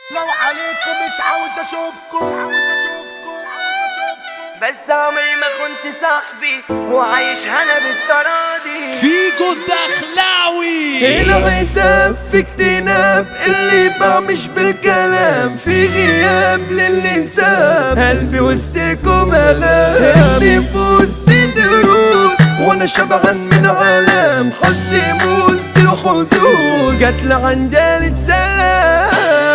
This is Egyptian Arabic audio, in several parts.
لو عليكم مش عاوز اشوفكم عاوز اشوفكم عاوز اشوفكم بس عمري ما كنت صاحبي وعايش هنا بالتراضي فيجو الدخلاوي العتاب في اكتناب اللي باع مش بالكلام في غياب للي ساب قلبي وسطكم هلام النفوس دي دروس وانا شبعان من عالم حظي موس دي الحظوظ جات لعندي سلام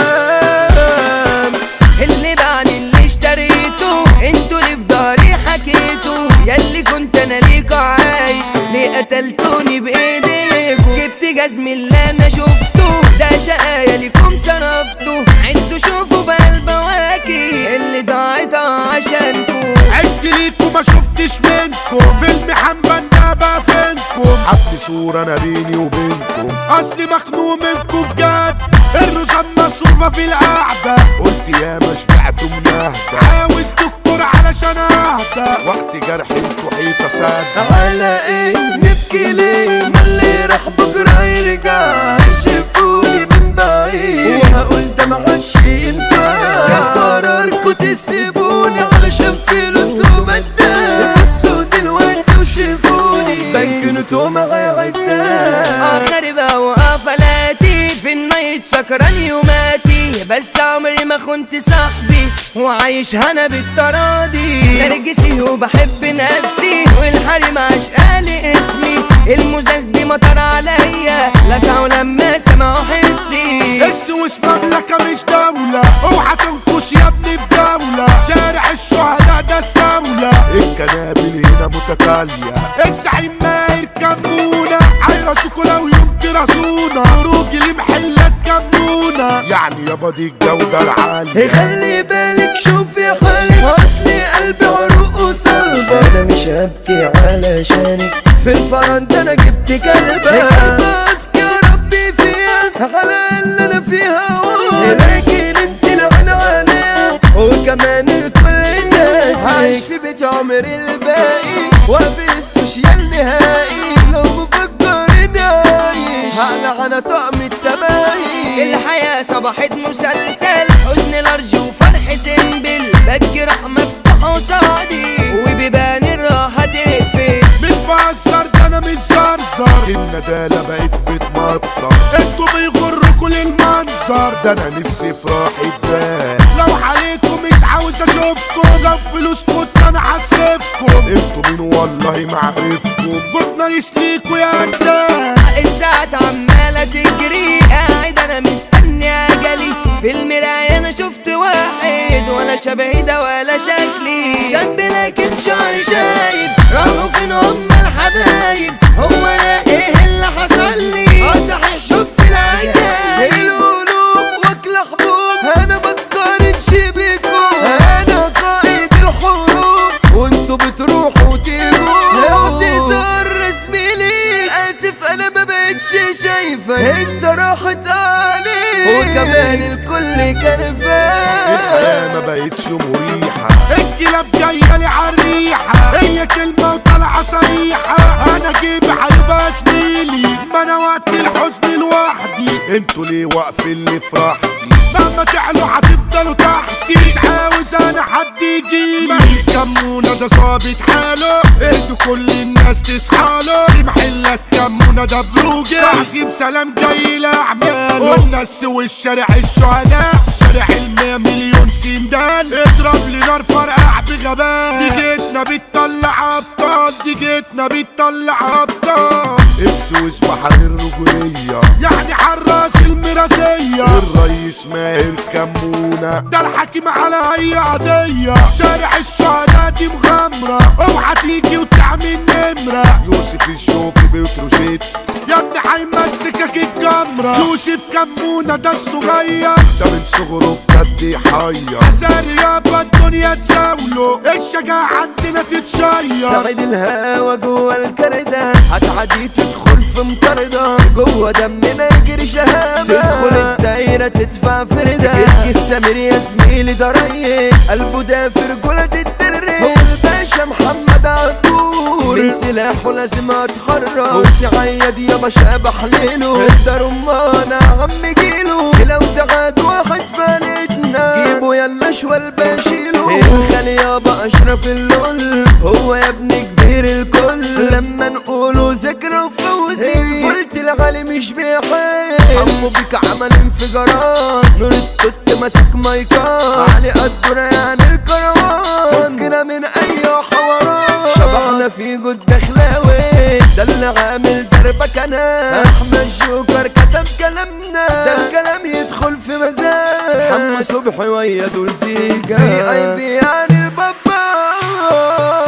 اللي بعني اللي اشتريته انتوا اللي في داري حكيتوا ياللي كنت انا ليكوا عايش ليه قتلتوني بايديكوا جبت جزمي اللي انا شفته ده شقايا ليكم صرفته عدوا شوفوا بقى البواكي اللي ضاعت عشانكوا عشت ليكم ما شفتش منكم فيلم حنبان ده بقى فينكم حط صورة انا بيني وبينكم اصلي مخنوق منكم بجد الرسام مصروفة في القعدة قلت يا ما شبعت من اهدى عاوز دكتور علشان اهدى وقت جرحي انتوا حيطة سادة على ايه نبكي ليه ما اللي راح بكره يرجع شافوني من بعيد وهقول ده ما عادش ينفع كان قراركوا تسيبوني علشان فلوس ومادة بصوا دلوقتي وشافوني بنكنتوا معايا عداد اخر بقى وقفلاتي في النايت سكران يوماتي بس عمري ما كنت صاحبي وعايش هنا بالتراضي نرجسي وبحب نفسي والحريم عشقالي اسمي المزاز دي مطر عليا لسعوا لما سمعوا حسي السويس مملكة مش دولة اوعى تنكش يا ابني في دولة شارع الشهداء ده استولى الكنابل هنا متتالية الزعيم ماهر كمونة عيرسوكوا لو يوم تراسونا خروجي لمحلات كمونة يعني يابا دي الجودة العالية خلي بالك شوف يا خالد اصلي قلبي عروق وصلبة انا مش هبكي علشانك في الفرن ده انا جبت كلبة باسك يا ربي فيها على اللي انا فيها لكن انت العين عليها وكمان كل الناس عايش في بيت عمري الباقي وقابل السوشيال نهائي لو مفكرني عايش على على طقم التمايل الحياة صبحت مسلسل حزن لارج وفرح سنبل بجرح مفتوح قصادي وبيبان الراحة تقفل مش بهزر ده انا مش زرزر الندالة بقت بتمطر انتوا بيغركوا للمنظر ده انا نفسي في راحة بال لو عليكم مش عاوز اشوفكم لو فلوس كنت انا هصرفكم انتوا مين والله ما عرفكم جبنا يسليكوا يا قدام الساعات عمالة تجري قاعد انا مستني اجلي في المراية انا شفت واحد ولا شبهي ده ولا شكلي جنبي لكن شعري شايب راحوا فين هم الحبايب هو انا ايه اللي حصل لي اه صحيح شفت العجائب القلوب واكل حبوب انا بتقارنش بيكم انا قائد الحروب وانتوا بتروحوا وتيجوا اعتذار رسمي ليك اسف انا ما بقتش شايفه انت راحت عليك وكمان الكل كان الحياة ما فاهم بقتش مريحة الكلاب جاية لي عالريحة هي كلمة وطالعة صريحة أنا جيبي هيبقى زميلي ما أنا وقت الحزن لوحدي انتوا ليه واقفين لي في راحتي مهما تعلوا هتفضلوا تحتي مش عاوز أنا حد يجيلي كمونة ده ظابط حاله اهدوا كل الناس تصحاله في محلات كمونة ده بروجي تعظيم سلام جاي لأعماله والناس والشارع الشهداء شارع المية مليون سندال اضرب لي نار فرقع بغباء دي جيتنا بتطلع ابطال دي جيتنا بتطلع ابطال السويس بحر الرجولية يعني حراس المراسية الرئيس ماهر كمونة ده الحكيم على اي قضية شارع الشهداء دي مغامرة اوعى تيجي وتعمل نمرة يوسف الشوفي بتروجيت يا ابني هيمسكك الجمرة يوسف كمونة ده الصغير ده من صغره بجد يحير عزاري يابا الدنيا تزاوله الشجاعة عندنا تتشير سعيد الهوا جوه الكردة هتعدي تدخل في مطردة جوه دمنا يجري شهامة تدخل الدايرة تدفع فردة جرجي السمير يا زميلي ده ريس قلبه ده في رجولة الدرس هو الباشا محمد عطور من سلاحه لازم اتحرك وسعيد يابا شبح ليله انت رمانة عم جيله لو تعاد واحد فاني اشول بشيله الخالي يابا اشرف اللول هو يا ابن كبير الكل لما نقوله ذكرى وفوزي قلت الغالي مش بيحب عمو بيك عمل انفجارات نور التوت ماسك مايكات علي قدر يعني الكروان فكنا من اي حوارات شبحنا في جود دخلاوي ده اللي عامل دربك انا احمد جوكر كتب كلامنا ده الكلام يدخل في مزاج حمو صبحي ويا دول زيجا في اي بي يعني البابا